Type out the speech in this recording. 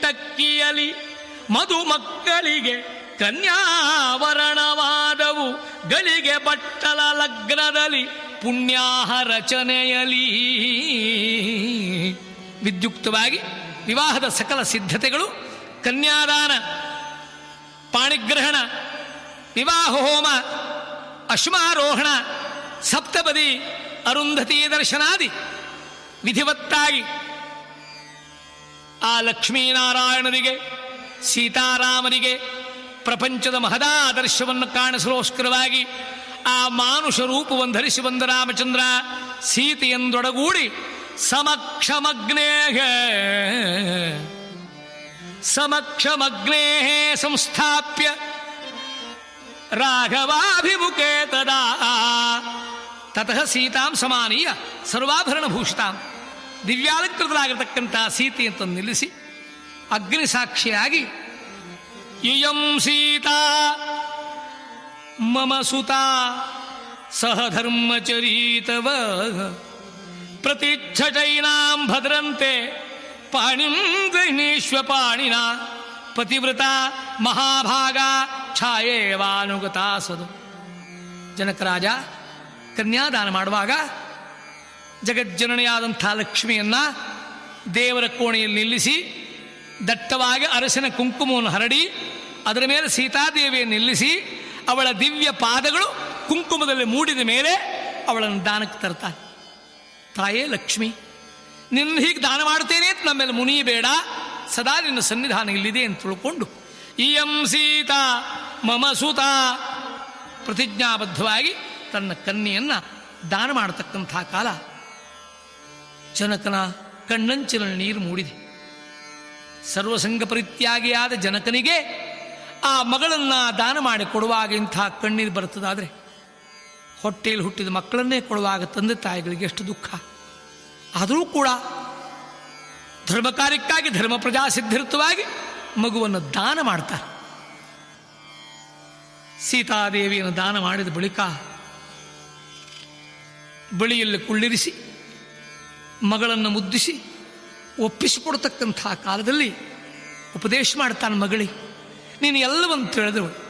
ಮಂಡಕ್ಕಿಯಲಿ ಮಧು ಮಕ್ಕಳಿಗೆ ಕನ್ಯಾವರಣವಾದವು ಗಳಿಗೆ ಬಟ್ಟಲ ಲಗ್ನದಲ್ಲಿ ಪುಣ್ಯಾಹ ರಚನೆಯಲಿ ವಿದ್ಯುಕ್ತವಾಗಿ ವಿವಾಹದ ಸಕಲ ಸಿದ್ಧತೆಗಳು ಕನ್ಯಾದಾನ ಪಾಣಿಗ್ರಹಣ ವಿವಾಹ ಹೋಮ ಅಶ್ಮಾರೋಹಣ ಸಪ್ತಪದಿ ಅರುಂಧತಿ ದರ್ಶನಾದಿ ವಿಧಿವತ್ತಾಗಿ ಆ ಲಕ್ಷ್ಮೀನಾರಾಯಣರಿಗೆ ಸೀತಾರಾಮರಿಗೆ ಪ್ರಪಂಚದ ಮಹದಾದರ್ಶವನ್ನು ಕಾಣಿಸಲೋಸ್ಕರವಾಗಿ ಆ ಮಾನುಷ ರೂಪವನ್ನು ಧರಿಸಿ ಬಂದ ರಾಮಚಂದ್ರ ಸೀತೆಯಂದೊಡಗೂಡಿ ಸಮಕ್ಷಮಗ್ನೇಹ ಸಮಕ್ಷಮಗ್ನೇ ಸಂಸ್ಥಾಪ್ಯ ರಾಘವಾಭಿಮುಖೇ ತದಾ ತತಃ ಸೀತಾಂ ಸಮಾನೀಯ ಸರ್ವಾಭರಣಭೂಷಿತಾಂ ದಿವ್ಯಾಲಂಕೃತರಾಗಿರ್ತಕ್ಕಂಥ ಸೀತೆ ಅಂತ ನಿಲ್ಲಿಸಿ ಅಗ್ನಿ ಸಾಕ್ಷಿಯಾಗಿ ಇಯಂ ಸೀತಾ ಮಮ ಸುತ ಸಹಧರ್ಮಚರೀತವ ಪ್ರತಿಚ್ಛಟೈನಾಂ ಭದ್ರಂತೆ ಪಾಣಿಂ ಗೃಹೀಶ್ವ ಪಾಣಿನ ಪತಿವ್ರತ ಮಹಾಭಾಗ ಛಾಯೇವಾನುಗತಾ ಸದು ಜನಕರಾಜ ಕನ್ಯಾದಾನ ಮಾಡುವಾಗ ಜಗಜ್ಜನನಿಯಾದಂಥ ಲಕ್ಷ್ಮಿಯನ್ನ ದೇವರ ಕೋಣೆಯಲ್ಲಿ ನಿಲ್ಲಿಸಿ ದಟ್ಟವಾಗಿ ಅರಸಿನ ಕುಂಕುಮವನ್ನು ಹರಡಿ ಅದರ ಮೇಲೆ ಸೀತಾದೇವಿಯನ್ನು ನಿಲ್ಲಿಸಿ ಅವಳ ದಿವ್ಯ ಪಾದಗಳು ಕುಂಕುಮದಲ್ಲಿ ಮೂಡಿದ ಮೇಲೆ ಅವಳನ್ನು ದಾನಕ್ಕೆ ತರ್ತಾನೆ ತಾಯೇ ಲಕ್ಷ್ಮಿ ನಿನ್ನ ಹೀಗೆ ದಾನ ಮಾಡ್ತೇನೆ ಅಂತ ನಮ್ಮೇಲೆ ಮುನಿಯಬೇಡ ಸದಾ ನಿನ್ನ ಸನ್ನಿಧಾನ ಇಲ್ಲಿದೆ ಅಂತ ತಿಳ್ಕೊಂಡು ಇಯಂ ಸೀತಾ ಮಮ ಸುತ ಪ್ರತಿಜ್ಞಾಬದ್ಧವಾಗಿ ತನ್ನ ಕನ್ಯೆಯನ್ನ ದಾನ ಮಾಡತಕ್ಕಂಥ ಕಾಲ ಜನಕನ ಕಣ್ಣಂಚಿನಲ್ಲಿ ನೀರು ಮೂಡಿದೆ ಸರ್ವಸಂಗ ಪರಿತ್ಯಾಗಿಯಾದ ಜನಕನಿಗೆ ಆ ಮಗಳನ್ನ ದಾನ ಮಾಡಿ ಕೊಡುವಾಗ ಇಂಥ ಕಣ್ಣೀರು ಬರ್ತದಾದ್ರೆ ಹೊಟ್ಟೆಯಲ್ಲಿ ಹುಟ್ಟಿದ ಮಕ್ಕಳನ್ನೇ ಕೊಡುವಾಗ ತಂದೆ ತಾಯಿಗಳಿಗೆ ಎಷ್ಟು ದುಃಖ ಆದರೂ ಕೂಡ ಧರ್ಮ ಕಾರ್ಯಕ್ಕಾಗಿ ಧರ್ಮ ಪ್ರಜಾ ಸಿದ್ಧರ್ಥವಾಗಿ ಮಗುವನ್ನು ದಾನ ಮಾಡ್ತಾರೆ ಸೀತಾದೇವಿಯನ್ನು ದಾನ ಮಾಡಿದ ಬಳಿಕ ಬಳಿಯಲ್ಲಿ ಕುಳ್ಳಿರಿಸಿ ಮಗಳನ್ನು ಮುದ್ದಿಸಿ ಒಪ್ಪಿಸಿಕೊಡ್ತಕ್ಕಂಥ ಕಾಲದಲ್ಲಿ ಉಪದೇಶ ಮಾಡ್ತಾನೆ ಮಗಳಿ ನೀನು ಎಲ್ಲವನ್ನು ತಿಳಿದವಳು